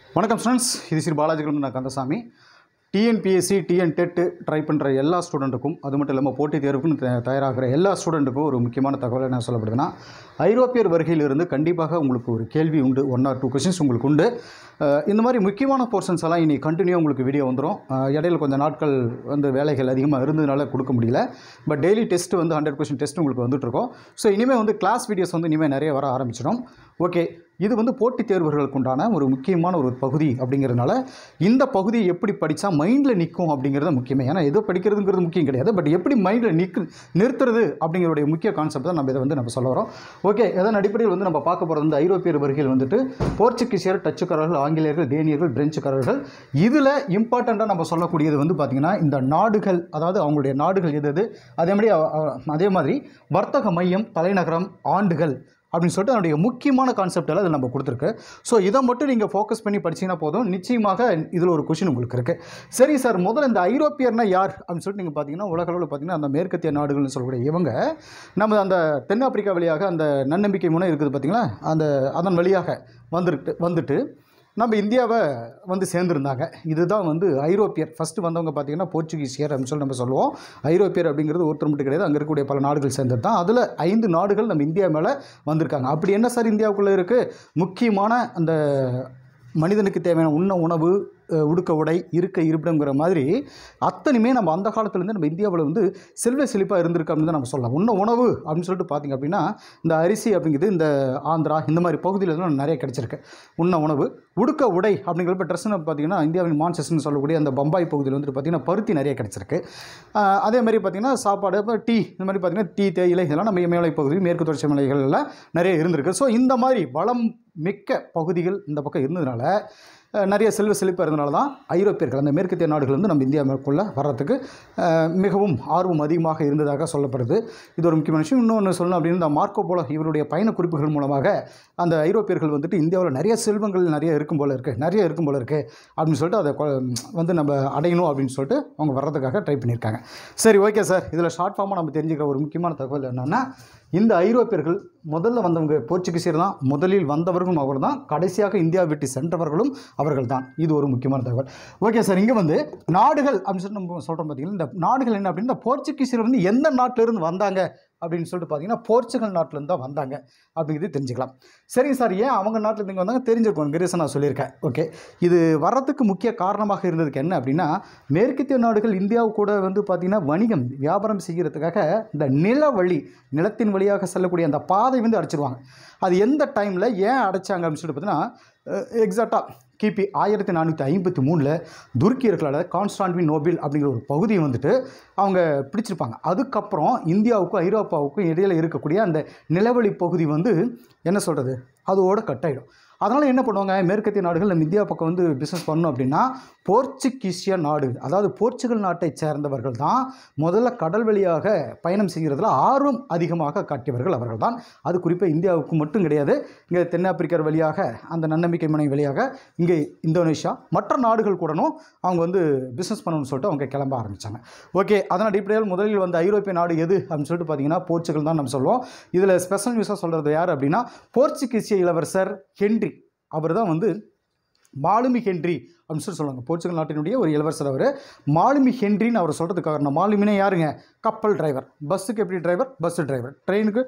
வணக்கம் ஸ்டூடெண்ட்ஸ் இது ஸ்ரீ பாலாஜிகளும் நான் Kandasamy TNPSC TN TET try பண்ணுற எல்லா ஸ்டூடெண்ட்டுக்கும் அது மட்டும் இல்லாமல் போட்டித் தேர்வுக்கும் த- தயாராகிற எல்லா ஸ்டூடெண்ட்டுக்கும் ஒரு முக்கியமான தகவல் என்ன சொல்லப்படுதுன்னா ஐரோப்பியர் வருகையிலிருந்து கண்டிப்பாக உங்களுக்கு ஒரு கேள்வி உண்டு ஒன் ஆர் டூ கொஷின்ஸ் உங்களுக்கு உண்டு அஹ் இந்த மாதிரி முக்கியமான போர்ஷன்ஸ் எல்லாம் இனி கண்டினியூ உங்களுக்கு வீடியோ வந்துடும் அஹ் இடையில கொஞ்சம் நாட்கள் வந்து வேலைகள் அதிகமாக இருந்ததுனால கொடுக்க முடியல பட் டெய்லி டெஸ்ட் வந்து ஹண்ட்ரட் கொஷின் டெஸ்ட் உங்களுக்கு வந்துட்டுருக்கோம் ஸோ இனிமேல் வந்து கிளாஸ் வீடியோஸ் வந்து இனிமேல் நிறைய வர ஆரம்பிச்சிடும் ஓகே இது வந்து போட்டித் தேர்வுகளுக்கு உண்டான ஒரு முக்கியமான ஒரு பகுதி அப்படிங்கிறதுனால இந்த பகுதியை எப்படி படித்தா மைண்டில் நிற்கும் அப்படிங்கிறது முக்கியமே ஏன்னா எதோ படிக்கிறதுங்கிறது முக்கியம் கிடையாது பட் எப்படி மைண்டில் நிற்கு நிறுத்துறது அப்படிங்கிறடைய முக்கிய கான்செப்ட் தான் நம்ம இதை வந்து நம்ம சொல்ல வரோம் ஓகே இதன் அடிப்படையில் வந்து நம்ம பார்க்க போகிறது வந்து ஐரோப்பியர் வருகையில் வந்துட்டு போர்ச்சுகீசியர் டச்சுக்காரர்கள் ஆங்கிலேயர்கள் டேனியர்கள் பிரெஞ்சுக்காரர்கள் இதில் இம்பார்ட்டண்ட்டாக நம்ம சொல்லக்கூடியது வந்து பார்த்திங்கன்னா இந்த நாடுகள் அதாவது அவங்களுடைய நாடுகள் எது எது அதே மாதிரி அ- அ- அதே மாதிரி வர்த்தக மையம் தலைநகரம் ஆண்டுகள் அப்படின்னு சொல்லிட்டு அதனுடைய முக்கியமான கான்செப்ட் எல்லாம் இதில் நம்ம கொடுத்துருக்கு ஸோ இதை மட்டும் நீங்கள் ஃபோக்கஸ் பண்ணி படிச்சீங்கன்னா போதும் நிச்சயமாக இதில் ஒரு கொஷின் உங்களுக்கு இருக்குது சரி சார் முதல்ல இந்த ஐரோப்பியர்னா யார் அப்படின்னு சொல்லிட்டு நீங்கள் பார்த்தீங்கன்னா உலக அளவில் பார்த்தீங்கன்னா அந்த மேற்கத்திய நாடுகள்னு சொல்லக்கூடிய இவங்க நம்ம அந்த தென்னாப்பிரிக்கா வழியாக அந்த நன்னம்பிக்கை முனை இருக்குது பார்த்தீங்களா அந்த அதன் வழியாக வந்துட்டு வந்துட்டு நம்ம இந்தியாவை வந்து சேர்ந்துருந்தாங்க இதுதான் வந்து ஐரோப்பியர் ஃபஸ்ட்டு வந்தவங்க பார்த்தீங்கன்னா போர்ச்சுகீசியர் அப்படின்னு சொல்லி நம்ம சொல்லுவோம் ஐரோப்பியர் அப்படிங்கிறது ஒருத்தர் மட்டும் கிடையாது அங்கே இருக்கக்கூடிய பல நாடுகள் சேர்ந்தது தான் அதில் ஐந்து நாடுகள் நம்ம இந்தியா மேலே வந்திருக்காங்க அப்படி என்ன சார் இந்தியாவுக்குள்ளே இருக்குது முக்கியமான அந்த மனிதனுக்கு தேவையான உண்ண உணவு அஹ், உடுக்க உடை இருக்க இருப்பிடங்கிற மாதிரி அத்தனையுமே நம்ம அந்த காலத்துலேருந்து நம்ம இந்தியாவில் வந்து செல்வ செழிப்பாக இருந்திருக்கு அப்படின்னு தான் நம்ம சொல்லலாம் உண்ண உணவு அப்படின்னு சொல்லிட்டு பார்த்தீங்க அப்படின்னா இந்த அரிசி அப்படிங்கிறது இந்த ஆந்திரா இந்த மாதிரி பகுதியில் தான் நிறைய கிடைச்சிருக்கு உண்ண உணவு உடுக்க உடை அப்படிங்கிறப்ப ட்ரெஸ்ஸுன்னு பார்த்தீங்கன்னா இந்தியாவின் மான்செஸ்ட்னு சொல்லக்கூடிய அந்த பம்பாய் பகுதியில் வந்துட்டு பார்த்தீங்கன்னா பருத்தி நிறைய கிடைச்சிருக்கு ஆஹ் அதே மாதிரி பார்த்தீங்கன்னா சாப்பாடு இப்போ டீ இந்த மாதிரி பார்த்தீங்கன்னா டீ தேயிலை இதெல்லாம் நம்ம மேலை பகுதி மேற்கு தொடர்ச்சி மலைகள்ல நிறைய இருந்திருக்கு ஸோ இந்த மாதிரி வளம் மிக்க பகுதிகள் இந்த பக்கம் இருந்ததுனால அஹ், நிறைய செல்வ செழிப்பாக இருந்தனால தான் ஐரோப்பியர்கள் அந்த மேற்கத்திய நாடுகள் வந்து நம்ம இந்தியாவுக்குள்ளே வர்றதுக்கு அஹ், மிகவும் ஆர்வம் அதிகமாக இருந்ததாக சொல்லப்படுது இது ஒரு முக்கியமான விஷயம் இன்னொன்று சொல்லணும் அப்படின்னு இந்த மார்க்கோ போல இவருடைய பயண குறிப்புகள் மூலமாக அந்த ஐரோப்பியர்கள் வந்துட்டு இந்தியாவில் நிறைய செல்வங்கள் நிறைய இருக்கும் போல இருக்குது நிறைய இருக்கும் போல இருக்குது அப்படின்னு சொல்லிட்டு அதை கொ- வந்து நம்ம அடையணும் அப்படின்னு சொல்லிட்டு அவங்க வர்றதுக்காக ட்ரை பண்ணியிருக்காங்க சரி ஓகே சார் இதில் ஷார்ட் ஃபார்மாக நம்ம தெரிஞ்சுக்கிற ஒரு முக்கியமான தகவல் என்னென்னா இந்த ஐரோப்பியர்கள் முதல்ல வந்தவங்க போர்ச்சுகீசியர் தான் முதலில் வந்தவர்களும் அவர் தான் கடைசியாக இந்தியா விட்டு சென்றவர்களும் அவர்கள் தான் இது ஒரு முக்கியமான தகவல் ஓகே சார் இங்கே வந்து நாடுகள் அப்படின்னு சொல்லிட்டு நம்ம சொல்கிறோம் பார்த்தீங்கன்னா இந்த நாடுகள் என்ன அப்படின்னா இந்த போர்ச்சுகீசியர் வந்து எந்த நாட்டிலிருந்து வந்தாங்க அப்படின்னு சொல்லிட்டு பார்த்தீங்கன்னா போர்ச்சுகல் நாட்டிலேருந்து தான் வந்தாங்க அப்படிங்கிறது தெரிஞ்சுக்கலாம் சரிங்க சார் ஏன் அவங்க நாட்டில் இங்கே வந்தாங்க தெரிஞ்சிருக்கும் ரீசன் நான் சொல்லியிருக்கேன் ஓகே இது வர்றதுக்கு முக்கிய காரணமாக இருந்ததுக்கு என்ன அப்படின்னா மேற்கத்திய நாடுகள் இந்தியாவு கூட வந்து பார்த்திங்கன்னா வணிகம் வியாபாரம் செய்கிறதுக்காக இந்த நில வழி நிலத்தின் வழியாக செல்லக்கூடிய அந்த பாதை வந்து அடைச்சிருவாங்க அது எந்த டைமில் ஏன் அடைச்சாங்க அப்படின்னு சொல்லிட்டு பார்த்தீங்கன்னா எக்ஸாக்டாக கிபி ஆயிரத்தி நானூற்றி ஐம்பத்தி மூணில் துருக்கியர்களால் கான்ஸ்டான்டின் நோபில் அப்படிங்கிற ஒரு பகுதியை வந்துட்டு அவங்க பிடிச்சிருப்பாங்க அதுக்கப்புறம் இந்தியாவுக்கும் ஐரோப்பாவுக்கும் இடையில் இருக்கக்கூடிய அந்த நிலவழி பகுதி வந்து என்ன சொல்கிறது அதோட கட் ஆகிடும் அதனால் என்ன பண்ணுவாங்க மேற்கத்திய நாடுகள் நம்ம இந்தியா பக்கம் வந்து பிஸ்னஸ் பண்ணோம் அப்படின்னா போர்ச்சுகீசிய நாடு அதாவது போர்ச்சுகல் நாட்டை சேர்ந்தவர்கள் தான் முதல்ல கடல் வழியாக பயணம் செய்கிறதுல ஆர்வம் அதிகமாக காட்டியவர்கள் அவர்கள் தான் அது குறிப்பாக இந்தியாவுக்கு மட்டும் கிடையாது இங்கே தென்னாப்பிரிக்கர் வழியாக அந்த நன்னம்பிக்கை முனை வழியாக இங்கே இந்தோனேஷியா மற்ற நாடுகள் கூடனும் அவங்க வந்து பிஸ்னஸ் பண்ணணும்னு சொல்லிட்டு அவங்க கிளம்ப ஆரம்பித்தாங்க ஓகே அதன் அடிப்படையில் முதலில் வந்த ஐரோப்பிய நாடு எது அப்படின்னு சொல்லிட்டு பார்த்தீங்கன்னா போர்ச்சுகல் தான் நம்ம சொல்லுவோம் இதில் ஸ்பெஷல் நியூஸாக சொல்கிறது யார் அப்படின்னா போர்ச்சுகீசிய இளவரசர் ஹென்றி அவர் தான் வந்து மாலுமி ஹென்றி அப்படின்னு சொல்லி சொல்லுவாங்க போர்ச்சுகல் நாட்டினுடைய ஒரு இளவரசர் அவர் மாலுமி ஹென்றின்னு அவர் சொல்கிறதுக்கு காரணம் மாலுமினே யாருங்க கப்பல் டிரைவர் பஸ்ஸுக்கு எப்படி டிரைவர் பஸ் டிரைவர் ட்ரெயினுக்கு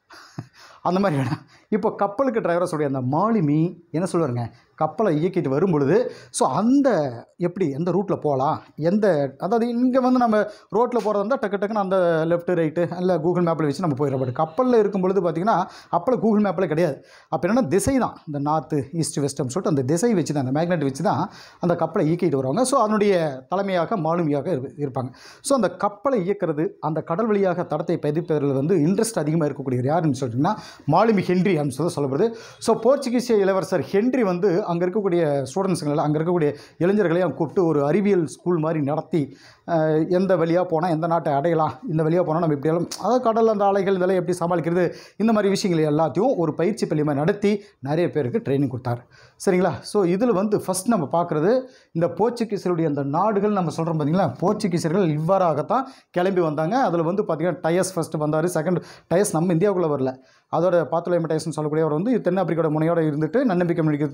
அந்த மாதிரி இடம் இப்போ கப்பலுக்கு டிரைவராக சொல்லிய அந்த மாலுமி என்ன சொல்லுவாருங்க கப்பலை இயக்கிட்டு வரும் பொழுது ஸோ அந்த எப்படி எந்த ரூட்டில் போகலாம் எந்த அதாவது இங்கே வந்து நம்ம ரோட்டில் போகிறதா இருந்தால் டக்கு டக்குன்னு அந்த லெஃப்ட் ரைட்டு இல்லை கூகுள் மேப்பில் வச்சு நம்ம போயிடலாம் பட் கப்பலில் இருக்கும் பொழுது பார்த்திங்கன்னா அப்போல்லாம் கூகுள் மேப்பில் கிடையாது அப்போ என்னென்னா திசை தான் இந்த நார்த்து ஈஸ்ட் வெஸ்ட்னு சொல்லிட்டு அந்த திசை வச்சு தான் அந்த மேக்னெட் வச்சு தான் அந்த கப்பலை இயக்கிட்டு வருவாங்க ஸோ அதனுடைய தலைமையாக மாலுமியாக இரு- இருப்பாங்க ஸோ அந்த கப்பலை இயக்கிறது அந்த கடல் வழியாக தடத்தை பதிப்பதில் வந்து இன்ட்ரெஸ்ட் அதிகமாக இருக்கக்கூடியவர் யாருன்னு சொல்லிட்டிங்கன்னா மாலுமி ஹென்றி அப்படின்னு சொல்லி சொல்லப்படுது ஸோ போர்ச்சுகீசிய இளவரசர் ஹென்றி வந்து அங்கே இருக்கக்கூடிய ஸ்டூடெண்ட்ஸுங்களை அங்கே இருக்கக்கூடிய இளைஞர்களையும் கூப்பிட்டு ஒரு அறிவியல் ஸ்கூல் மாதிரி நடத்தி அஹ், எந்த வழியாக போனால் எந்த நாட்டை அடையலாம் இந்த வழியாக போனால் நம்ம இப்படியெல்லாம் அதாவது கடல் அந்த அலைகள் இதெல்லாம் எப்படி சமாளிக்கிறது இந்த மாதிரி விஷயங்கள் எல்லாத்தையும் ஒரு பயிற்சி பள்ளி மாதிரி நடத்தி நிறைய பேருக்கு ட்ரைனிங் கொடுத்தாரு சரிங்களா ஸோ இதில் வந்து ஃபஸ்ட் நம்ம பார்க்குறது இந்த போர்ச்சுகீசருடைய அந்த நாடுகள் நம்ம சொல்கிறோம் பார்த்தீங்களா போர்ச்சுகீசர்கள் இவ்வாறாகத்தான் கிளம்பி வந்தாங்க அதில் வந்து பார்த்திங்கன்னா டயஸ் ஃபஸ்ட்டு வந்தார் செகண்ட் டயஸ் நம்ம இந்தியாவுக்குள்ளே வரல அதோட பாத்துலைம டயஸ்னு சொல்லக்கூடியவர் வந்து தென்னாப்பிரிக்காவோட முனையோட இருந்துட்டு நன்னம்பிக்கை மணிக்கு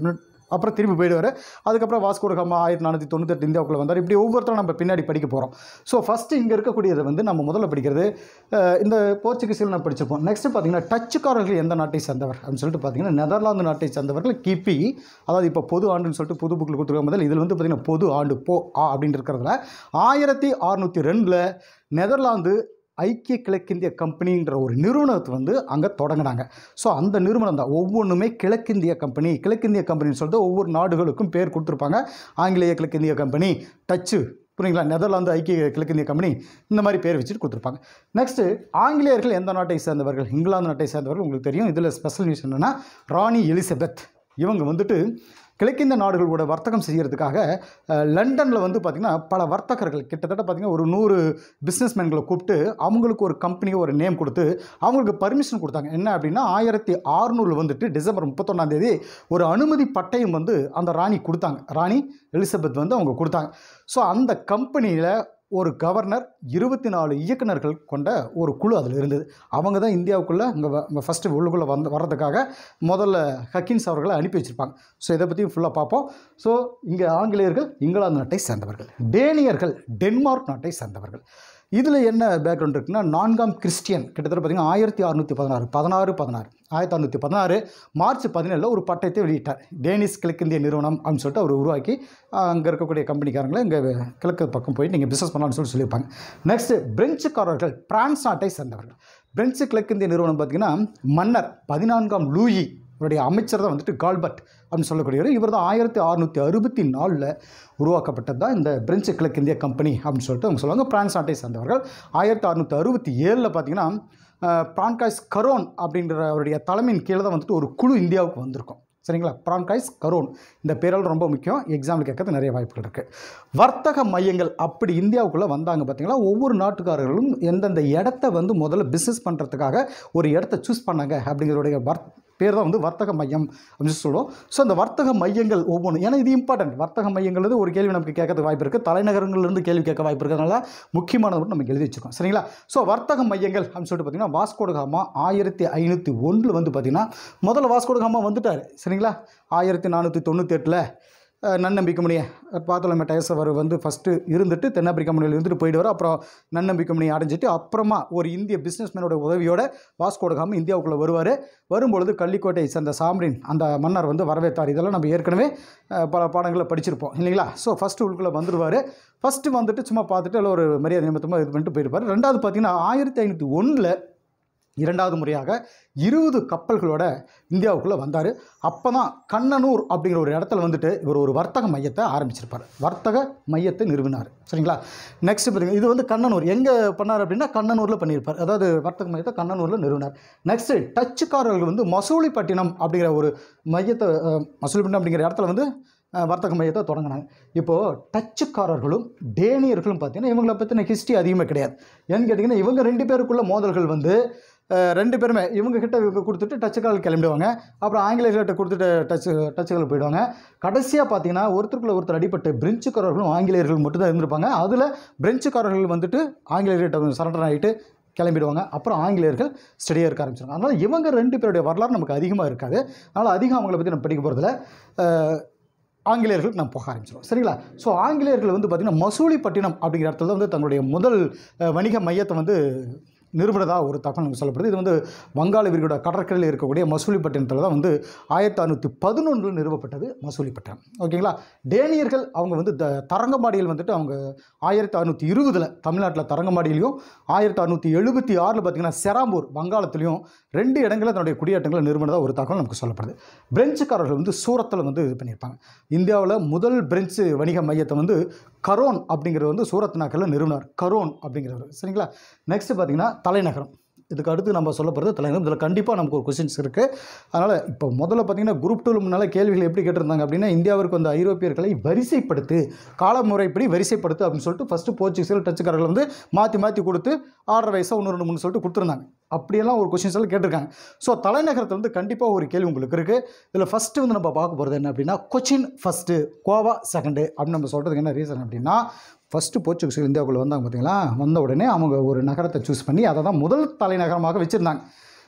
அப்புறம் திரும்பி போயிடுவார் அதுக்கப்புறம் வாஸ்கோட காமா ஆயிரத்தி நானூற்றி தொண்ணூத்தெட்டு இந்தியாவுக்குள்ள வந்தார் இப்படி ஒவ்வொருத்தரும் நம்ம பின்னாடி படிக்க போகிறோம் ஸோ ஃபஸ்ட்டு இங்கே இருக்கக்கூடியதை வந்து நம்ம முதல்ல படிக்கிறது அஹ், இந்த போர்ச்சுகீஸில் நான் படிச்சிருப்போம் நெக்ஸ்ட்டு பார்த்தீங்கன்னா டச்சுக்காரர்கள் எந்த நாட்டை சேர்ந்தவர் அப்படின்னு சொல்லிட்டு பார்த்தீங்கன்னா நெதர்லாந்து நாட்டை சேர்ந்தவர்கள் கிபி அதாவது இப்போ பொது ஆண்டுன்னு சொல்லிட்டு புது புக்கில் கொடுத்துருக்க முதல் இதில் வந்து பார்த்தீங்கன்னா பொது ஆண்டு போ ஆ அப்படின்னு இருக்கிறதுல ஆயிரத்தி அறுநூற்றி ரெண்டில் நெதர்லாந்து ஐக்கிய கிழக்கிந்திய கம்பெனின்ற ஒரு நிறுவனத்தை வந்து அங்கே தொடங்கினாங்க ஸோ அந்த நிறுவனம் தான் ஒவ்வொன்றுமே கிழக்கிந்திய கம்பெனி கிழக்கிந்திய கம்பெனின்னு சொல்லிட்டு ஒவ்வொரு நாடுகளுக்கும் பேர் கொடுத்துருப்பாங்க ஆங்கிலேய கிழக்கிந்திய கம்பெனி டச்சு புரியுங்களா நெதர்லாந்து ஐக்கிய கிழக்கிந்திய கம்பெனி இந்த மாதிரி பேர் வச்சுட்டு கொடுத்துருப்பாங்க நெக்ஸ்ட்டு ஆங்கிலேயர்கள் எந்த நாட்டை சேர்ந்தவர்கள் இங்கிலாந்து நாட்டை சேர்ந்தவர்கள் உங்களுக்கு தெரியும் இதில் ஸ்பெஷல் நியூஸ் என்னென்னா ராணி எலிசபெத் இவங்க வந்துட்டு கிழக்கிந்திய நாடுகளோட வர்த்தகம் செய்கிறதுக்காக லண்டனில் வந்து பார்த்திங்கன்னா பல வர்த்தகர்கள் கிட்டத்தட்ட பார்த்திங்கன்னா ஒரு நூறு பிஸ்னஸ்மேன்களை கூப்பிட்டு அவங்களுக்கு ஒரு கம்பெனிக்கு ஒரு நேம் கொடுத்து அவங்களுக்கு பர்மிஷன் கொடுத்தாங்க என்ன அப்படின்னா ஆயிரத்தி ஆறுநூறில் வந்துட்டு டிசம்பர் முப்பத்தொன்னாம் தேதி ஒரு அனுமதி பட்டயம் வந்து அந்த ராணி கொடுத்தாங்க ராணி எலிசபெத் வந்து அவங்க கொடுத்தாங்க ஸோ அந்த கம்பெனியில் ஒரு கவர்னர் இருபத்தி நாலு இயக்குனர்கள் கொண்ட ஒரு குழு அதில் இருந்தது அவங்க தான் இந்தியாவுக்குள்ளே இங்கே ஃபஸ்ட்டு உள்ளுக்குள்ளே வந்து வர்றதுக்காக முதல்ல ஹக்கின்ஸ் அவர்களை அனுப்பி வச்சுருப்பாங்க ஸோ இதை பற்றியும் ஃபுல்லாக பார்ப்போம் ஸோ இங்கே ஆங்கிலேயர்கள் இங்கிலாந்து நாட்டை சேர்ந்தவர்கள் டேனியர்கள் டென்மார்க் நாட்டை சேர்ந்தவர்கள் இதில் என்ன பேக்ரவுண்ட் இருக்குன்னா நான்காம் கிறிஸ்டியன் கிட்டத்தட்ட பார்த்திங்கன்னா ஆயிரத்தி அறுநூற்றி பதினாறு பதினாறு பதினாறு ஆயிரத்தி அறுநூற்றி பதினாறு மார்ச் பதினேழில் ஒரு பட்டயத்தை வெளியிட்டார் டேனிஸ் கிழக்கிந்திய நிறுவனம் அப்படின்னு சொல்லிட்டு அவர் உருவாக்கி அங்கே இருக்கக்கூடிய கம்பெனிக்காரங்களை இங்கே கிழக்கு பக்கம் போய் நீங்கள் பிஸ்னஸ் பண்ணலாம்னு சொல்லி சொல்லியிருப்பாங்க நெக்ஸ்ட்டு பிரெஞ்சுக்காரர்கள் பிரான்ஸ் நாட்டை சேர்ந்தவர்கள் பிரெஞ்சு கிழக்கிந்திய நிறுவனம் பார்த்திங்கன்னா மன்னர் பதினான்காம் லூயி இவருடைய அமைச்சர் தான் வந்துட்டு கால்பர்ட் அப்படின்னு சொல்லக்கூடியவர் இவர் தான் ஆயிரத்தி அறுநூற்றி அறுபத்தி நாலில் உருவாக்கப்பட்டது தான் இந்த பிரெஞ்சு கிழக்கிந்திய கம்பெனி அப்படின்னு சொல்லிட்டு அவங்க சொல்லுவாங்க பிரான்ஸ் நாட்டை சேர்ந்தவர்கள் ஆயிரத்தி அறுநூற்றி அறுபத்தி ஏழில் பார்த்தீங்கன்னா பிரான்காய்ஸ் கரோன் அப்படின்ற அவருடைய தலைமையின் கீழே தான் வந்துட்டு ஒரு குழு இந்தியாவுக்கு வந்திருக்கும் சரிங்களா பிரான்காய்ஸ் கரோன் இந்த பேரால் ரொம்ப முக்கியம் எக்ஸாம்பிள் கேட்கறது நிறைய வாய்ப்புகள் இருக்குது வர்த்தக மையங்கள் அப்படி இந்தியாவுக்குள்ளே வந்தாங்க பார்த்தீங்களா ஒவ்வொரு நாட்டுக்காரர்களும் எந்தெந்த இடத்த வந்து முதல்ல பிஸ்னஸ் பண்ணுறதுக்காக ஒரு இடத்த சூஸ் பண்ணாங்க அப்படிங்கிறதுடைய வர் பேர் தான் வந்து வர்த்தக மையம் அப்படின்னு சொல்லுவோம் ஸோ அந்த வர்த்தக மையங்கள் ஒவ்வொன்றும் ஏன்னா இது இம்பார்ட்டன்ட் வர்த்தக மையங்கிறது ஒரு கேள்வி நமக்கு கேட்கறதுக்கு வாய்ப்பு இருக்குது தலைநகரங்கள்லேருந்து கேள்வி கேட்க வாய்ப்பு இருக்கிறதுனால முக்கியமானது மட்டும் நமக்கு எழுதி வச்சுக்கோம் சரிங்களா ஸோ வர்த்தக மையங்கள் அப்படின்னு சொல்லிட்டு பார்த்தீங்கன்னா வாஸ்கோட காமா ஆயிரத்தி ஐநூற்றி ஒன்றில் வந்து பார்த்தீங்கன்னா முதல்ல வாஸ்கோட காமா வந்துட்டார் சரிங்களா ஆயிரத்தி நானூற்றி தொண்ணூற்றி எட்டில் நன்னம்பிக்கை மணியை பாத்தலமை டயஸ் அவர் வந்து ஃபஸ்ட்டு இருந்துட்டு தென்னாப்பிரிக்கா மணியில் இருந்துட்டு போயிடுவார் அப்புறம் நன்னம்பிக்கை மணியை அடைஞ்சிட்டு அப்புறமா ஒரு இந்திய பிஸ்னஸ்மேனோட உதவியோட வாஸ்கோட காமா இந்தியாவுக்குள்ளே வருவார் வரும்பொழுது கள்ளிக்கோட்டை சேர்ந்த சாம்ரின் அந்த மன்னர் வந்து வரவேற்றார் இதெல்லாம் நம்ம ஏற்கனவே அஹ், பல பாடங்களில் படிச்சிருப்போம் இல்லைங்களா ஸோ ஃபஸ்ட்டு உள்ளுக்குள்ளே வந்துடுவார் ஃபஸ்ட்டு வந்துட்டு சும்மா பார்த்துட்டு அதில் ஒரு மரியாதை நிமித்தமாக இது பண்ணிட்டு போயிருப்பார் ரெண்டாவது பார்த்தீங்கன்னா ஆயிரத்தி ஐநூற்றி ஒன்றில் இரண்டாவது முறையாக இருபது கப்பல்களோட இந்தியாவுக்குள்ளே வந்தார் அப்போ தான் கண்ணனூர் அப்படிங்கிற ஒரு இடத்துல வந்துட்டு இவர் ஒரு வர்த்தக மையத்தை ஆரம்பிச்சிருப்பார் வர்த்தக மையத்தை நிறுவினார் சரிங்களா நெக்ஸ்ட் பார்த்தீங்க இது வந்து கண்ணனூர் எங்கே பண்ணார் அப்படின்னா கண்ணனூரில் பண்ணியிருப்பார் அதாவது வர்த்தக மையத்தை கண்ணனூரில் நிறுவினார் நெக்ஸ்ட்டு டச்சுக்காரர்கள் வந்து மசூலிப்பட்டினம் அப்படிங்கிற ஒரு மையத்தை அஹ், மசூலிப்பட்டினம் அப்படிங்கிற இடத்துல வந்து அஹ், வர்த்தக மையத்தை தொடங்கினாங்க இப்போது டச்சுக்காரர்களும் டேனியர்களும் பார்த்தீங்கன்னா இவங்களை பற்றின ஹிஸ்ட்ரி அதிகமாக கிடையாது ஏன்னு கேட்டிங்கன்னா இவங்க ரெண்டு பேருக்குள்ள மோதல்கள் வந்து அஹ், ரெண்டு பேருமே இவங்க கிட்ட இவங்க கொடுத்துட்டு டச்சுக்காரர்கள் கிளம்பிடுவாங்க அப்புறம் ஆங்கிலேயர்கிட்ட கொடுத்துட்டு டச்சு டச்சுகள் போயிடுவாங்க கடைசியாக பார்த்தீங்கன்னா ஒருத்தருக்குள்ள ஒருத்தர் அடிபட்டு பிரெஞ்சுக்காரர்களும் ஆங்கிலேயர்களும் மட்டும் தான் இருந்திருப்பாங்க அதில் பிரெஞ்சுக்காரர்கள் வந்துட்டு ஆங்கிலேயர்கிட்ட சரண்டர் ஆகிட்டு கிளம்பிடுவாங்க அப்புறம் ஆங்கிலேயர்கள் ஸ்டடியாக இருக்க ஆரம்பிச்சிருவாங்க அதனால் இவங்க ரெண்டு பேருடைய வரலாறு நமக்கு அதிகமாக இருக்காது அதனால் அதிகம் அவங்கள பற்றி நம்ம படிக்க போகிறதுல ஆங்கிலேயர்களுக்கு நம்ம போக ஆரம்பிச்சிடும் சரிங்களா ஸோ ஆங்கிலேயர்கள் வந்து பார்த்திங்கன்னா மசூலிப்பட்டினம் அப்படிங்கிற இடத்துல வந்து தங்களுடைய முதல் அஹ், வணிக மையத்தை வந்து நிறுவனதாக ஒரு தகவல் நமக்கு சொல்லப்படுது இது வந்து வங்காள விரிகுடா கடற்கரையில் இருக்கக்கூடிய மசூலிப்பட்டினத்தில் தான் வந்து ஆயிரத்தி அறுநூற்றி பதினொன்றில் நிறுவப்பட்டது மசூலிப்பட்டினம் ஓகேங்களா டேனியர்கள் அவங்க வந்து த தரங்கம்பாடியில் வந்துட்டு அவங்க ஆயிரத்தி அறுநூற்றி இருபதில் தமிழ்நாட்டில் தரங்கம்பாடியிலையும் ஆயிரத்தி அறுநூற்றி எழுபத்தி ஆறில் பார்த்திங்கன்னா செராம்பூர் வங்காளத்துலேயும் ரெண்டு இடங்களில் தன்னுடைய குடியேற்றங்களை நிறுவனதாக ஒரு தகவல் நமக்கு சொல்லப்படுது பிரெஞ்சுக்காரர்கள் வந்து சூரத்தில் வந்து இது பண்ணியிருப்பாங்க இந்தியாவில் முதல் பிரெஞ்சு வணிக மையத்தை வந்து கரோன் அப்படிங்கிறது வந்து சூரத் நகரில் நிறுவனார் கரோன் அப்படிங்கிறவர் சரிங்களா நெக்ஸ்ட் பார்த்தீங்கன்னா தலைநகரம் இதுக்கு அடுத்து நம்ம சொல்ல போகிறது தலைநகரம் இதில் கண்டிப்பாக நமக்கு ஒரு கொஸ்டின்ஸ் இருக்குது அதனால் இப்போ முதல்ல பார்த்தீங்கன்னா குரூப் டூல முன்னால் கேள்விகள் எப்படி கேட்டிருந்தாங்க அப்படின்னா இந்தியாவிற்கு வந்த ஐரோப்பியர்களை வரிசைப்படுத்து காலமுறைப்படி வரிசைப்படுத்து அப்படின்னு சொல்லிட்டு ஃபஸ்ட்டு போர்ச்சுகீசியல் டச்சுக்காரர்கள் வந்து மாற்றி மாற்றி கொடுத்து ஆர்டர் வயசாக ஒன்று ரெண்டு மூணு சொல்லிட்டு கொடுத்துருந்தாங்க அப்படியெல்லாம் ஒரு கொஸ்டின்ஸ் எல்லாம் கேட்டிருக்காங்க ஸோ தலைநகரத்தில் வந்து கண்டிப்பாக ஒரு கேள்வி உங்களுக்கு இருக்குது இதில் ஃபஸ்ட்டு வந்து நம்ம பார்க்க போகிறது என்ன அப்படின்னா கொச்சின் ஃபஸ்ட்டு கோவா செகண்டு அப்படின்னு நம்ம சொல்கிறதுக்கு என்ன ரீசன் அப்படின்னா ஃபஸ்ட்டு போர்ச்சுகீஸ் இந்தியாவுக்குள்ளே வந்தாங்க பார்த்தீங்களா வந்த உடனே அவங்க ஒரு நகரத்தை சூஸ் பண்ணி அதை தான் முதல் தலைநகரமாக வச்சுருந்தாங்க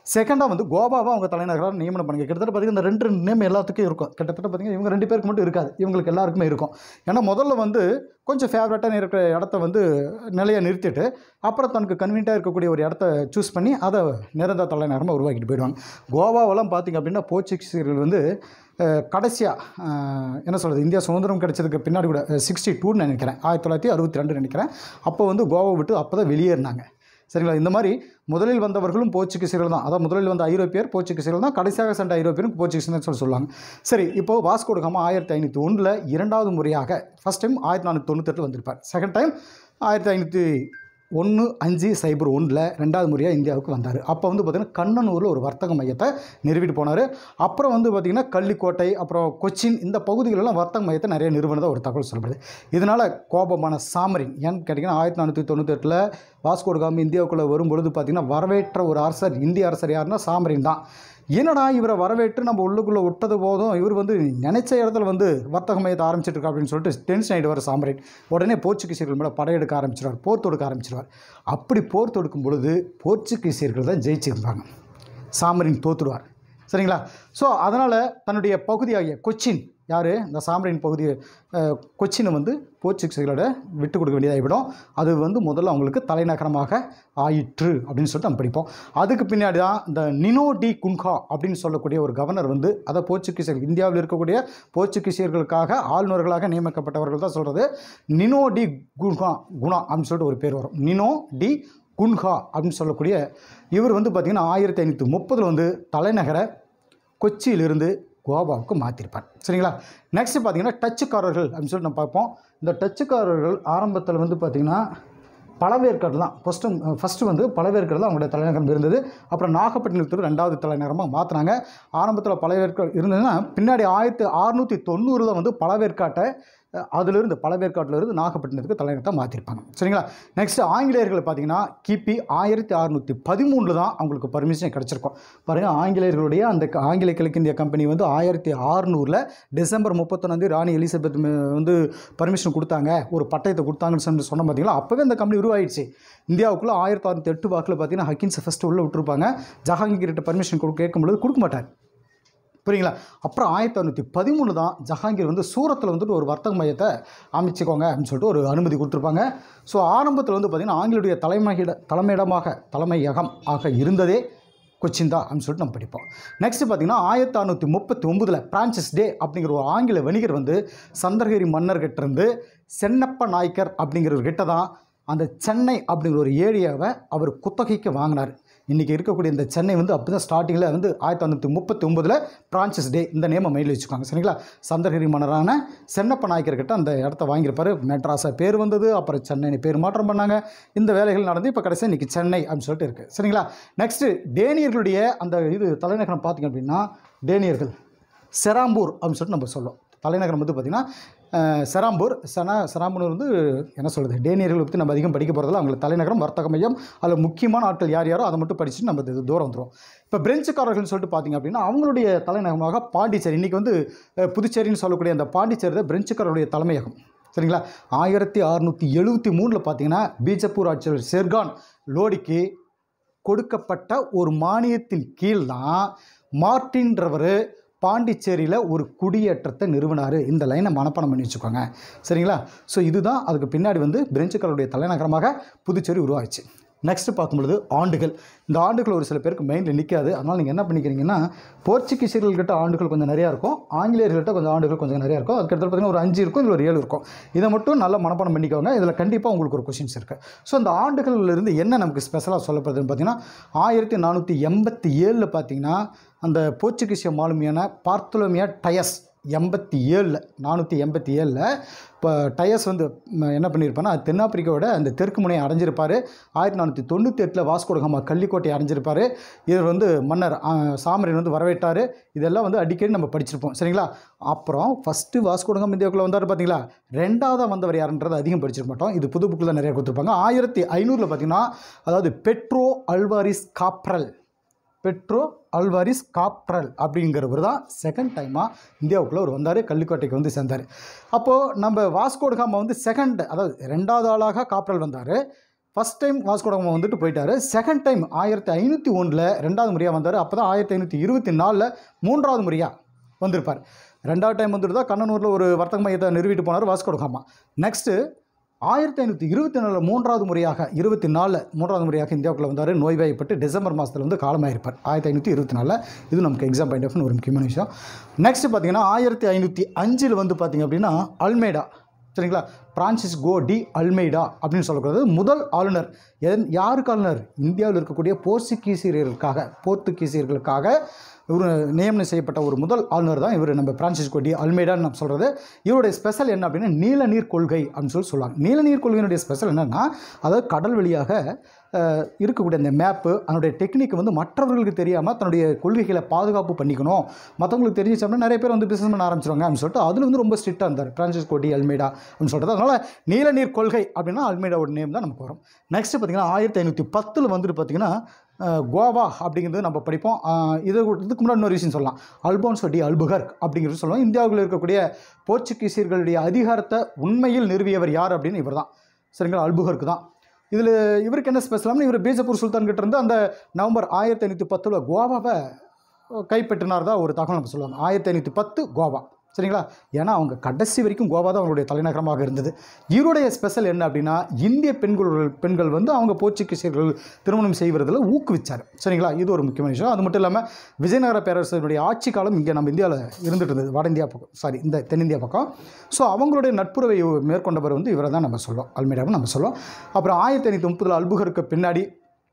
செகண்டாக வந்து கோவாவை அவங்க தலைநகராக நியமனம் பண்ணுங்க கிட்டத்தட்ட பார்த்தீங்கன்னா இந்த ரெண்டு நேம் எல்லாத்துக்கும் இருக்கும் கிட்டத்தட்ட பார்த்தீங்கன்னா இவங்க ரெண்டு பேருக்கு மட்டும் இருக்காது இவங்களுக்கு எல்லாருக்குமே இருக்கும் ஏன்னா முதல்ல வந்து கொஞ்சம் ஃபேவரட்டாக இருக்கிற இடத்த வந்து நிலையை நிறுத்திட்டு அப்புறம் தனக்கு கன்வீனியாக இருக்கக்கூடிய ஒரு இடத்த சூஸ் பண்ணி அதை நிரந்தர தலைநகரமாக உருவாக்கிட்டு போயிடுவாங்க கோவாவெல்லாம் பார்த்திங்க அப்படின்னா போர்ச்சுகீசியர்கள் வந்து கடைசியாக என்ன சொல்கிறது இந்தியா சுதந்திரம் கிடைச்சதுக்கு பின்னாடி கூட சிக்ஸ்டி டூன்னு நினைக்கிறேன் ஆயிரத்தி தொள்ளாயிரத்தி அறுபத்தி ரெண்டு நினைக்கிறேன் அப்போ வந்து கோவா விட்டு அப்போ தான் வெளியேறினாங்க சரிங்களா இந்த மாதிரி முதலில் வந்தவர்களும் போர்ச்சுகீசியர்கள் தான் அதான் முதலில் வந்த ஐரோப்பியர் போர்ச்சுகீசியர்கள் தான் கடைசியாக சென்ற ஐரோப்பியரும் போர்ச்சுகீசியர் சொல்லி சொல்லுவாங்க சரி இப்போது வாஸ்கோ காமா ஆயிரத்தி ஐநூற்றி ஒன்றில் இரண்டாவது முறையாக ஃபஸ்ட் டைம் ஆயிரத்தி நானூற்றி தொண்ணூத்தெட்டு வந்திருப்பார் செகண்ட் டைம் ஆயிரத்தி ஐநூற்றி ஒன்று அஞ்சு சைபர் ஒன்றில் ரெண்டாவது முறையாக இந்தியாவுக்கு வந்தார் அப்போ வந்து பார்த்திங்கன்னா கண்ணனூரில் ஒரு வர்த்தக மையத்தை நிறுவிட்டு போனார் அப்புறம் வந்து பார்த்திங்கன்னா கள்ளிக்கோட்டை அப்புறம் கொச்சின் இந்த பகுதிகளெல்லாம் வர்த்தக மையத்தை நிறைய நிறுவனதாக ஒரு தகவல் சொல்லப்படுது இதனால் கோபமான சாமரின் ஏன்னு கேட்டிங்கன்னா ஆயிரத்தி நானூற்றி தொண்ணூத்தெட்டில் வாஸ்கோடுகாமி இந்தியாவுக்குள்ளே வரும்பொழுது பார்த்திங்கன்னா வரவேற்ற ஒரு அரசர் இந்திய அரசர் யாருன்னா சாமரின் தான் என்னடா இவரை வரவேற்று நம்ம உள்ளுக்குள்ளே விட்டது போதும் இவர் வந்து நினைச்ச இடத்துல வந்து வர்த்தக மையத்தை ஆரம்பிச்சிட்டு இருக்கா அப்படின்னு சொல்லிட்டு டென்ஷன் ஆகிடுவார் சாம்பரேட் உடனே போர்ச்சுகீசியர்கள் மேலே படையெடுக்க ஆரம்பிச்சிருவார் போர் தொடுக்க ஆரம்பிச்சிருவார் அப்படி போர் தொடுக்கும் பொழுது போர்ச்சுகீசியர்கள் தான் ஜெயிச்சிருப்பாங்க சாமரின் தோத்துடுவார் சரிங்களா ஸோ அதனால் தன்னுடைய பகுதியாகிய கொச்சின் யார் இந்த சாம்பரின் பகுதி அஹ், கொச்சினை வந்து போர்ச்சுகீசியர்களோட விட்டு கொடுக்க வேண்டியதாகிவிடும் அது வந்து முதல்ல அவங்களுக்கு தலைநகரமாக ஆயிற்று அப்படின்னு சொல்லிட்டு நம்ம படிப்போம் அதுக்கு பின்னாடி தான் இந்த நினோ டி குன்ஹா அப்படின்னு சொல்லக்கூடிய ஒரு கவர்னர் வந்து அதை போர்ச்சுகீசியர்கள் இந்தியாவில் இருக்கக்கூடிய போர்ச்சுகீசியர்களுக்காக ஆளுநர்களாக நியமிக்கப்பட்டவர்கள் தான் சொல்கிறது நினோ டி குன்ஹா குணா அப்படின்னு சொல்லிட்டு ஒரு பேர் வரும் நினோ டி குன்ஹா அப்படின்னு சொல்லக்கூடிய இவர் வந்து பார்த்திங்கன்னா ஆயிரத்தி ஐநூற்றி முப்பதில் வந்து தலைநகரை கொச்சியிலிருந்து கோவாவுக்கு மாற்றிருப்பார் சரிங்களா நெக்ஸ்ட் பார்த்தீங்கன்னா டச்சுக்காரர்கள் அப்படின்னு சொல்லிட்டு நம்ம பார்ப்போம் இந்த டச்சுக்காரர்கள் ஆரம்பத்தில் வந்து பார்த்திங்கன்னா பழவேற்காடு தான் ஃபஸ்ட்டு ஃபஸ்ட்டு வந்து பழவேற்காடு தான் அவங்களுடைய தலைநகரம் இருந்தது அப்புறம் நாகப்பட்டினத்தில் ரெண்டாவது தலைநகரமாக மாற்றினாங்க ஆரம்பத்தில் பழவேற்காடு இருந்ததுன்னா பின்னாடி ஆயிரத்தி அறுநூற்றி தொண்ணூறில் வந்து பழவேற்காட்டை அஹ், அதிலிருந்து பழவேற்காட்டிலிருந்து நாகப்பட்டினத்துக்கு தலைநகரத்தை மாற்றிருப்பாங்க சரிங்களா நெக்ஸ்ட் ஆங்கிலேயர்கள் பார்த்தீங்கன்னா கிபி ஆயிரத்தி அறுநூற்றி பதிமூணில் தான் அவங்களுக்கு பர்மிஷன் கிடச்சிருக்கும் பாருங்கள் ஆங்கிலேயர்களுடைய அந்த க- ஆங்கில கிழக்கிந்திய கம்பெனி வந்து ஆயிரத்தி அறுநூறில் டிசம்பர் முப்பத்தொன்னாந்தேதி ராணி எலிசபெத் ம- வந்து பர்மிஷன் கொடுத்தாங்க ஒரு பட்டயத்தை கொடுத்தாங்கன்னு சொல்லி சொன்ன பார்த்தீங்களா அப்போவே அந்த கம்பெனி உருவாயிடுச்சு இந்தியாவுக்குள்ளே ஆயிரத்தி அறுநூற்றி எட்டு வாக்கில் பார்த்தீங்கன்னா ஹக்கின்ஸ் ஃபஸ்ட்டு உள்ளே விட்டுருப்பாங்க ஜஹாங்கீர்கிட்ட பர்மிஷன் கொடு கேட்கும்பொழுது கொடுக்க மாட்டார் புரியுங்களா அப்புறம் ஆயிரத்தி அறுநூற்றி பதிமூணு தான் ஜஹாங்கீர் வந்து சூரத்தில் வந்துட்டு ஒரு வர்த்தக மையத்தை அமைச்சுக்கோங்க அப்படின்னு சொல்லிட்டு ஒரு அனுமதி கொடுத்துருப்பாங்க ஸோ ஆரம்பத்தில் வந்து பார்த்திங்கன்னா ஆங்கிலுடைய தலைமையிட தலைமையிடமாக தலைமையகம் ஆக இருந்ததே கொச்சின் தான் அப்படின்னு சொல்லிட்டு நம்ம படிப்போம் நெக்ஸ்ட் பார்த்தீங்கன்னா ஆயிரத்தி அறுநூற்றி முப்பத்தி ஒம்பதில் பிரான்சிஸ் டே அப்படிங்கிற ஒரு ஆங்கில வணிகர் வந்து சந்திரகிரி மன்னர்கிட்ட இருந்து சென்னப்ப நாயக்கர் அப்படிங்கிறவர்கிட்ட தான் அந்த சென்னை அப்படிங்கிற ஒரு ஏரியாவை அவர் குத்தகைக்கு வாங்கினார் இன்றைக்கி இருக்கக்கூடிய இந்த சென்னை வந்து அப்போ தான் ஸ்டார்டிங்கில் வந்து ஆயிரத்தி தொள்ளாயிரத்தி முப்பத்தி ஒம்பதில் பிரான்சிஸ் டே இந்த நேமை மைண்டில் வச்சுக்கோங்க சரிங்களா சந்திரகிரி மன்னரான சென்னப்ப நாயக்கர்கிட்ட அந்த இடத்த வாங்கியிருப்பார் மெட்ராஸை பேர் வந்தது அப்புறம் சென்னை பேர் மாற்றம் பண்ணாங்க இந்த வேலைகள் நடந்து இப்போ கடைசியாக இன்றைக்கி சென்னை அப்படின்னு சொல்லிட்டு இருக்குது சரிங்களா நெக்ஸ்ட்டு டேனியர்களுடைய அந்த இது தலைநகரம் பார்த்திங்க அப்படின்னா டேனியர்கள் செராம்பூர் அப்படின்னு சொல்லிட்டு நம்ம சொல்லுவோம் தலைநகரம் வந்து பார்த்திங்கன்னா அஹ், செராம்பூர் செனா செராம்பூர் வந்து என்ன சொல்கிறது டேனியர்களை பற்றி நம்ம அதிகம் படிக்க போகிறதில்ல அவங்களுக்கு தலைநகரம் வர்த்தக மையம் அதில் முக்கியமான ஆட்கள் யார் யாரோ அதை மட்டும் படிச்சுட்டு நம்ம இது தூரம் வந்துடும் இப்போ பிரெஞ்சுக்காரர்கள்னு சொல்லிட்டு பார்த்திங்க அப்படின்னா அவங்களுடைய தலைநகரமாக பாண்டிச்சேரி இன்றைக்கி வந்து அஹ், புதுச்சேரின்னு சொல்லக்கூடிய அந்த பாண்டிச்சேரி தான் பிரெஞ்சுக்காரருடைய தலைமையகம் சரிங்களா ஆயிரத்தி அறுநூற்றி எழுபத்தி மூணில் பார்த்தீங்கன்னா பீஜப்பூர் ஆட்சியர் செர்கான் லோடிக்கு கொடுக்கப்பட்ட ஒரு மானியத்தின் கீழ் தான் மார்டின்றவர் பாண்டிச்சேரியில் ஒரு குடியேற்றத்தை நிறுவனார் இந்த லைனை மனப்பாடம் பண்ணி வச்சுக்கோங்க சரிங்களா ஸோ இதுதான் அதுக்கு பின்னாடி வந்து பிரெஞ்சுக்களுடைய தலைநகரமாக புதுச்சேரி உருவாச்சு நெக்ஸ்ட் பார்க்கும்பொழுது ஆண்டுகள் இந்த ஆண்டுகள் ஒரு சில பேருக்கு மைண்டில் நிற்காது அதனால் நீங்கள் என்ன பண்ணிக்கிறீங்கன்னா போர்ச்சுகீசியர்கள்கிட்ட ஆண்டுகள் கொஞ்சம் நிறையா இருக்கும் ஆங்கிலேயர்கள்ட்ட கொஞ்சம் ஆண்டுகள் கொஞ்சம் நிறையா இருக்கும் அதுக்கடுத்து பார்த்தீங்கன்னா ஒரு அஞ்சு இருக்கும் இதில் ஒரு ஏழு இருக்கும் இதை மட்டும் நல்லா மனப்பாடம் பண்ணிக்கோங்க இதில் கண்டிப்பாக உங்களுக்கு ஒரு கொஷின்ஸ் இருக்குது ஸோ இந்த ஆண்டுகள்ல இருந்து என்ன நமக்கு ஸ்பெஷலாக சொல்லப்படுதுன்னு பார்த்தீங்கன்னா ஆயிரத்தி நானூற்றி எண்பத்தி ஏழில் பார்த்தீங்கன்னா அந்த போர்ச்சுகீசிய மாலுமியான பார்த்தோலோமியா டயஸ் எண்பத்தி ஏழில் நானூற்றி எண்பத்தி ஏழில் இப்போ டயஸ் வந்து ம, என்ன பண்ணியிருப்பாருன்னா தென்னாப்பிரிக்காவோட அந்த தெற்கு முனையை அடைஞ்சிருப்பார் ஆயிரத்தி நானூற்றி தொண்ணூற்றி எட்டில் வாஸ்கோடகாமா கள்ளிக்கோட்டை அடைஞ்சிருப்பார் இவர் வந்து மன்னர் ஆ, சாமரின் வந்து வரவேற்றார் இதெல்லாம் வந்து அடிக்கடி நம்ம படிச்சிருப்போம் சரிங்களா அப்புறம் ஃபஸ்ட்டு வாஸ்கோடகாம் இந்தியாவுக்குள்ள வந்தார் பார்த்தீங்களா ரெண்டாவதாக வந்தவர் யாருன்றது அதிகம் படிச்சிருக்க மாட்டோம் இது புது புக்கில் நிறைய கொடுத்துருப்பாங்க ஆயிரத்தி ஐநூறில் பார்த்தீங்கன்னா அதாவது Pedro Alvares Cabral Pedro Alvares Cabral அப்படிங்கிறவர் தான் செகண்ட் டைமாக இந்தியாவுக்குள்ளே அவர் வந்தார் கள்ளிக்கோட்டைக்கு வந்து சேர்ந்தார் அப்போது நம்ம வாஸ்கோடகாமா வந்து செகண்ட் அதாவது ரெண்டாவது ஆளாக காப்ரல் வந்தார் ஃபஸ்ட் டைம் வாஸ்கோடகாமா வந்துட்டு போயிட்டாரு செகண்ட் டைம் ஆயிரத்தி ஐநூற்றி ஒன்றில் ரெண்டாவது முறையாக வந்தார் அப்போ தான் ஆயிரத்தி ஐநூற்றி இருபத்தி நாலில் மூன்றாவது முறையாக வந்திருப்பார் ரெண்டாவது டைம் வந்துட்டு தான் கண்ணனூரில் ஒரு வர்த்தக மையத்தை நிறுவிட்டு போனார் வாஸ்கோடகாமா நெக்ஸ்ட்டு ஆயிரத்தி ஐநூற்றி இருபத்தி நாலில் மூன்றாவது முறையாக இருபத்தி நாலில் மூன்றாவது முறையாக இந்தியாவுக்குள்ள வந்தார் நோய்வாய்ப்பட்டு டிசம்பர் மாதத்தில் வந்து காலமாயிருப்பார் ஆயிரத்தி ஐநூற்றி இருபத்தி நாலில் இது நமக்கு எக்ஸாம் பாயிண்ட் ஆஃப் ஒரு முக்கியமான விஷயம் நெக்ஸ்ட் பார்த்தீங்கன்னா ஆயிரத்தி ஐநூற்றி அஞ்சில் வந்து பார்த்தீங்க அப்படின்னா அல்மேடா சரிங்களா பிரான்சிஸ் கோ டி அல்மெய்டா அப்படின்னு சொல்லக்கூடாது முதல் ஆளுநர் என் யாருக்கு ஆளுநர் இந்தியாவில் இருக்கக்கூடிய போர்ச்சுகீசியர்களுக்காக போர்த்துகீசியர்களுக்காக இவர் நியமனம் செய்யப்பட்ட ஒரு முதல் ஆளுநர் தான் இவர் நம்ம பிரான்சிஸ்கோ டி அல்மேடான்னு நம்ம சொல்கிறது இவருடைய ஸ்பெஷல் என்ன அப்படின்னா நீலநீர் கொள்கை அப்படின்னு சொல்லி சொல்லுவாங்க நீலநீர் கொள்கையினுடைய ஸ்பெஷல் என்னென்னா அதாவது கடல் வழியாக அஹ், இருக்கக்கூடிய அந்த மேப்பு அதனுடைய டெக்னிக் வந்து மற்றவர்களுக்கு தெரியாமல் தன்னுடைய கொள்கைகளை பாதுகாப்பு பண்ணிக்கணும் மற்றவங்களுக்கு தெரிஞ்சிச்சோம்னா நிறைய பேர் வந்து பிஸ்னஸ் பண்ண ஆரம்பிச்சிருவாங்க அப்படின்னு சொல்லிட்டு அதில் வந்து ரொம்ப ஸ்ட்ரிக்டாக இருந்தார் பிரான்சிஸ்கோ டி அல்மேடா அப்படின்னு சொல்கிறது அதனால் நீலநீர் கொள்கை அப்படின்னா அல்மேடாவோட நேம் தான் நமக்கு வரும் நெக்ஸ்ட் பார்த்தீங்கன்னா ஆயிரத்தி ஐநூற்றி பத்தில் வந்துட்டு பார்த்தீங்கன்னா அஹ், கோவா அப்படிங்கிறது நம்ம படிப்போம் அஹ், இது இதுக்கு முன்னாடி இன்னொரு விஷயம் சொல்லலாம் அல்போன்சோ டி அல்புகர்க் அப்படிங்கிறது சொல்லுவோம் இந்தியாவில் இருக்கக்கூடிய போர்ச்சுகீசியர்களுடைய அதிகாரத்தை உண்மையில் நிறுவியவர் யார் அப்படின்னு இவர் தான் சரிங்களா அல்புகர்க் தான் இதில் இவருக்கு என்ன ஸ்பெஷலாம்னு இவர் பீஜப்பூர் சுல்தான் கிட்ட இருந்து அந்த நவம்பர் ஆயிரத்தி ஐநூற்றி பத்தில் கோவாவை கைப்பற்றினார் தான் ஒரு தகவல் நம்ம சொல்லுவாங்க ஆயிரத்தி ஐநூற்றி பத்து கோவா சரிங்களா ஏன்னா அவங்க கடைசி வரைக்கும் கோவா தான் அவங்களுடைய தலைநகரமாக இருந்தது இவருடைய ஸ்பெஷல் என்ன அப்படின்னா இந்திய பெண்கள் பெண்கள் வந்து அவங்க போர்ச்சுகீசியர்கள் திருமணம் செய்வதில் ஊக்குவிச்சார் சரிங்களா இது ஒரு முக்கியமான விஷயம் அது மட்டும் இல்லாமல் விஜயநகர பேரரசனுடைய ஆட்சி காலம் இங்கே நம்ம இந்தியாவில் இருந்துட்டு இருந்தது வட இந்தியா பக்கம் சாரி இந்த தென்னிந்தியா பக்கம் ஸோ அவங்களுடைய நட்புறவை மேற்கொண்டவர் வந்து இவரை தான் நம்ம சொல்லுவோம் அல்மேடாவை நம்ம சொல்லுவோம் அப்புறம் ஆயிரத்தி ஐநூற்றி முப்பதில் அல்புகருக்கு பின்னாடி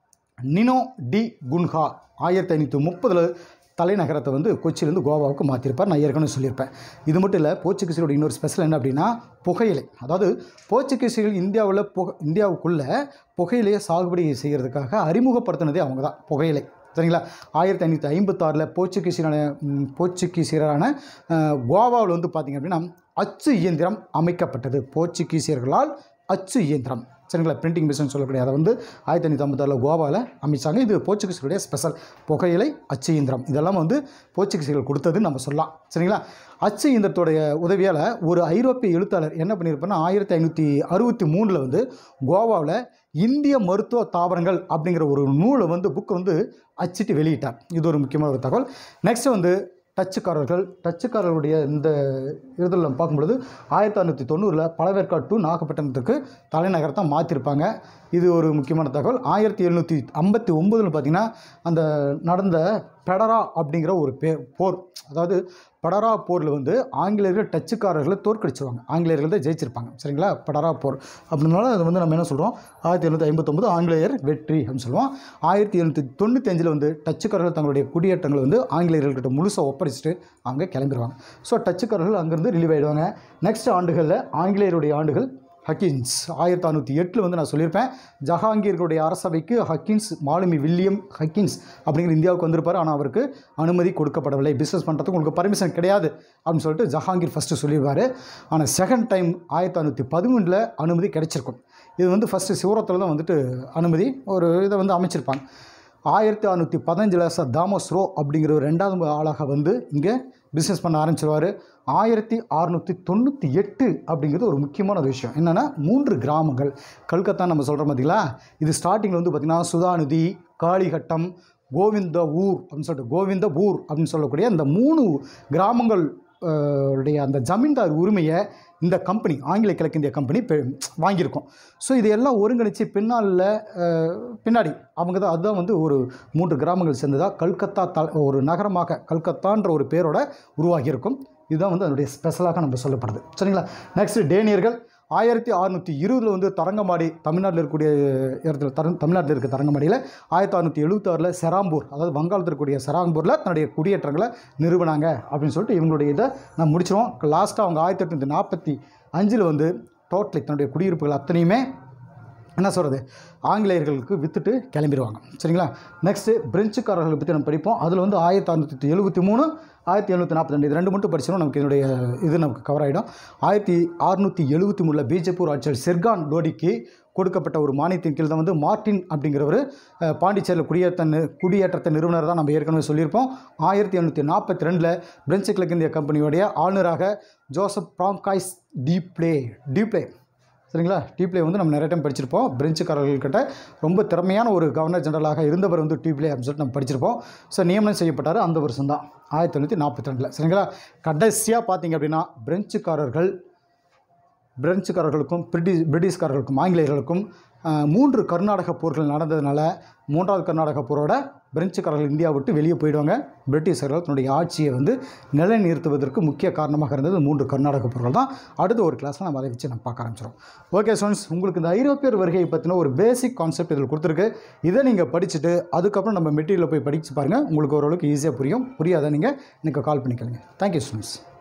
நினோ டி குன்ஹா ஆயிரத்தி ஐநூற்றி முப்பதில் தலைநகரத்தை வந்து கொச்சியிலேருந்து கோவாவுக்கு மாற்றிருப்பார் நான் ஏற்கனவே சொல்லியிருப்பேன் இது மட்டும் இல்லை போர்ச்சுகீஸரோட இன்னொரு ஸ்பெஷல் என்ன அப்படின்னா புகையிலை அதாவது போர்ச்சுகீசியர்கள் இந்தியாவில் புக இந்தியாவுக்குள்ளே புகையிலையை சாகுபடி செய்கிறதுக்காக அறிமுகப்படுத்தினதே அவங்க தான் புகையிலை சரிங்களா ஆயிரத்தி ஐநூற்றி ஐம்பத்தாறில் போர்ச்சுகீசியரான ம், போர்ச்சுகீசியரான அஹ், கோவாவில் வந்து பார்த்திங்க அப்படின்னா அச்சு இயந்திரம் அமைக்கப்பட்டது போர்ச்சுகீசியர்களால் அச்சு இயந்திரம் சரிங்களா பிரிண்டிங் மிஷின் சொல்லக்கூடிய அதை வந்து ஆயிரத்தி ஐநூற்றி ஐம்பத்தாறில் கோவாவில் அமைச்சாங்க இது போர்ச்சுகீஸருடைய ஸ்பெஷல் புகையிலை அச்சு இயந்திரம் இதெல்லாம் வந்து போர்ச்சுகீசியர்கள் கொடுத்ததுன்னு நம்ம சொல்லலாம் சரிங்களா அச்சு இயந்திரத்துடைய உதவியால் ஒரு ஐரோப்பிய எழுத்தாளர் என்ன பண்ணியிருப்பாருன்னா ஆயிரத்தி ஐநூற்றி அறுபத்தி மூணில் வந்து கோவாவில் இந்திய மருத்துவ தாவரங்கள் அப்படிங்கிற ஒரு நூலை வந்து புக்கை வந்து அச்சிட்டு வெளியிட்டார் இது ஒரு முக்கியமான ஒரு தகவல் நெக்ஸ்ட் வந்து டச்சுக்காரர்கள் டச்சுக்காரர்களுடைய இந்த இதில் நம்ம பார்க்கும்பொழுது ஆயிரத்தி அறுநூற்றி தொண்ணூறில் பழவேற்காடு டு நாகப்பட்டினத்துக்கு தலைநகரத்தை மாற்றிருப்பாங்க இது ஒரு முக்கியமான தகவல் ஆயிரத்தி எழுநூற்றி ஐம்பத்தி ஒம்பதில் பார்த்திங்கன்னா அந்த நடந்த பெடரா அப்படிங்கிற ஒரு பே போர் அதாவது படரா போரில் வந்து ஆங்கிலேயர்கள் டச்சுக்காரர்களை தோற்கடிச்சிருவாங்க ஆங்கிலேயர்கள் தான் ஜெயிச்சிருப்பாங்க சரிங்களா படரா போர் அப்படினால அது வந்து நம்ம என்ன சொல்கிறோம் ஆயிரத்தி எழுநூற்றி ஐம்பத்தொம்பது ஆங்கிலேயர் வெற்றி அப்படின்னு சொல்லுவோம் ஆயிரத்தி எழுநூற்றி தொண்ணூற்றி அஞ்சில் வந்து டச்சுக்காரர்கள் தங்களுடைய குடியேற்றங்களை வந்து ஆங்கிலேயர்கள்கிட்ட முழுசாக ஒப்படைச்சிட்டு அவங்க கிளம்பிடுவாங்க ஸோ டச்சுக்காரர்கள் அங்கேருந்து ரிலீவ் ஆகிடுவாங்க நெக்ஸ்ட் ஆண்டுகளில் ஆங்கிலேயருடைய ஆண்டுகள் ஹக்கின்ஸ் ஆயிரத்தி அறுநூற்றி எட்டில் வந்து நான் சொல்லியிருப்பேன் ஜஹாங்கீர்களுடைய அரசவைக்கு ஹக்கின்ஸ் மாலுமி வில்லியம் ஹக்கின்ஸ் அப்படிங்கிற இந்தியாவுக்கு வந்திருப்பார் ஆனால் அவருக்கு அனுமதி கொடுக்கப்படவில்லை பிஸ்னஸ் பண்ணுறதுக்கு உங்களுக்கு பர்மிஷன் கிடையாது அப்படின்னு சொல்லிட்டு ஜஹாங்கீர் ஃபஸ்ட்டு சொல்லிடுவார் ஆனால் செகண்ட் டைம் ஆயிரத்தி அறுநூற்றி பதிமூணில் அனுமதி கிடைச்சிருக்கும் இது வந்து ஃபஸ்ட்டு சிவரத்தில் தான் வந்துட்டு அனுமதி ஒரு இதை வந்து அமைச்சிருப்பாங்க ஆயிரத்தி அறுநூற்றி பதினஞ்சில் சார் தாமஸ் ரோ அப்படிங்கிற ஒரு ரெண்டாவது ஆளாக வந்து இங்கே பிஸ்னஸ் பண்ண ஆரம்பிச்சிருவார் ஆயிரத்தி அறுநூற்றி தொண்ணூற்றி எட்டு அப்படிங்கிறது ஒரு முக்கியமான ஒரு விஷயம் என்னென்னா மூன்று கிராமங்கள் கல்கத்தா நம்ம சொல்கிறோம் பார்த்தீங்களா இது ஸ்டார்டிங்கில் வந்து பார்த்திங்கன்னா சுதாநிதி காளிகட்டம் கோவிந்த ஊர் அப்படின்னு சொல்லிட்டு கோவிந்த ஊர் அப்படின்னு சொல்லக்கூடிய அந்த மூணு கிராமங்கள் அஹ், உடைய அந்த ஜமீன்தார் உரிமையை இந்த கம்பெனி ஆங்கில கிழக்கிந்திய கம்பெனி பெ- வாங்கியிருக்கோம் ஸோ இதையெல்லாம் ஒருங்கிணைச்சு பின்னால் பின்னாடி அவங்க தான் அதுதான் வந்து ஒரு மூன்று கிராமங்கள் சேர்ந்ததாக கல்கத்தா த ஒரு நகரமாக கல்கத்தான்ற ஒரு பேரோட உருவாகியிருக்கும் இதுதான் வந்து அதனுடைய ஸ்பெஷலாக நம்ம சொல்லப்படுது சரிங்களா நெக்ஸ்ட் டேனியர்கள் ஆயிரத்தி அறுநூற்றி இருபதில் வந்து தரங்கம்பாடி தமிழ்நாட்டில் இருக்கக்கூடிய இடத்துல தர தமிழ்நாட்டில் இருக்க தரங்கம்பாடியில் ஆயிரத்தி அறுநூற்றி எழுபத்தாறில் செராம்பூர் அதாவது வங்காளத்தில் இருக்கக்கூடிய செராம்பூரில் தன்னுடைய குடியேற்றங்களை நிறுவனாங்க அப்படின்னு சொல்லிட்டு இவங்களுடைய இதை நான் முடிச்சிருவோம் லாஸ்ட்டாக அவங்க ஆயிரத்தி எட்நூற்றி நாற்பத்தி அஞ்சில் வந்து டோட்டலி தன்னுடைய குடியிருப்புகள் அத்தனையுமே என்ன சொல்கிறது ஆங்கிலேயர்களுக்கு விற்றுட்டு கிளம்பிடுவாங்க சரிங்களா நெக்ஸ்ட்டு பிரெஞ்சுக்காரர்களை பற்றி நம்ம படிப்போம் அதில் வந்து ஆயிரத்தி அறுநூற்றி எழுபத்தி மூணு ஆயிரத்தி எழுநூற்றி நாற்பத்தி ரெண்டு இது ரெண்டு மட்டும் படிச்சோம் நமக்கு இதனுடைய இது நமக்கு கவர் ஆகிடும் ஆயிரத்தி அறுநூற்றி எழுபத்தி மூணில் பீஜப்பூர் ஆட்சியர் செர்கான் லோடிக்கு கொடுக்கப்பட்ட ஒரு மானியத்தின் கீழ் தான் வந்து மார்ட்டின் அப்படிங்கிறவர் அஹ், பாண்டிச்சேரியில் குடியேற்ற நி- குடியேற்றத்தை நிறுவனர் தான் நம்ம ஏற்கனவே சொல்லியிருப்போம் ஆயிரத்தி எழுநூற்றி நாற்பத்தி ரெண்டில் பிரெஞ்சு கிழக்கிந்திய கம்பெனியோடைய ஆளுநராக ஜோசப் ப்ராங்காய்ஸ் டீப்ளே டீப்ளே சரிங்களா டீப்ளே வந்து நம்ம நிறைய டைம் படிச்சிருப்போம் பிரெஞ்சுக்காரர்கள்கிட்ட ரொம்ப திறமையான ஒரு கவர்னர் ஜெனரலாக இருந்தவர் வந்து டீப்ளே அப்படின்னு சொல்லிட்டு நம்ம படிச்சிருப்போம் ஸோ நியமனம் செய்யப்பட்டார் அந்த வருஷம் தான் ஆயிரத்தி தொண்ணூற்றி நாற்பத்தி ரெண்டில் சரிங்களா கடைசியாக பார்த்தீங்க அப்படின்னா பிரெஞ்சுக்காரர்கள் பிரெஞ்சுக்காரர்களுக்கும் பிரிட்டிஷ் பிரிட்டிஷ்காரர்களுக்கும் ஆங்கிலேயர்களுக்கும் அஹ், மூன்று கர்நாடக போர்கள் நடந்ததுனால மூன்றாவது கர்நாடக போரோட பிரெஞ்சுக்காரர்கள் இந்தியா விட்டு வெளியே போயிடுவாங்க பிரிட்டிஷர்கள் தன்னுடைய ஆட்சியை வந்து நிலைநிறுத்துவதற்கு முக்கிய காரணமாக இருந்தது மூன்று கர்நாடக போர்கள் தான் அடுத்த ஒரு கிளாஸில் நம்ம அதை வச்சு நம்ம பார்க்க ஆரம்பிச்சிடும் ஓகே ஸ்டூடெண்ட்ஸ் உங்களுக்கு இந்த ஐரோப்பியர் வருகையை பற்றின ஒரு பேசிக் கான்செப்ட் இதில் கொடுத்துருக்கு இதை நீங்கள் படிச்சுட்டு அதுக்கப்புறம் நம்ம மெட்டீரியலை போய் படித்து பாருங்கள் உங்களுக்கு ஓரளவுக்கு ஈஸியாக புரியும் புரியாத நீங்கள் எனக்கு கால் பண்ணிக்கலுங்க தேங்க்யூ ஸ்டூடெண்ட்ஸ்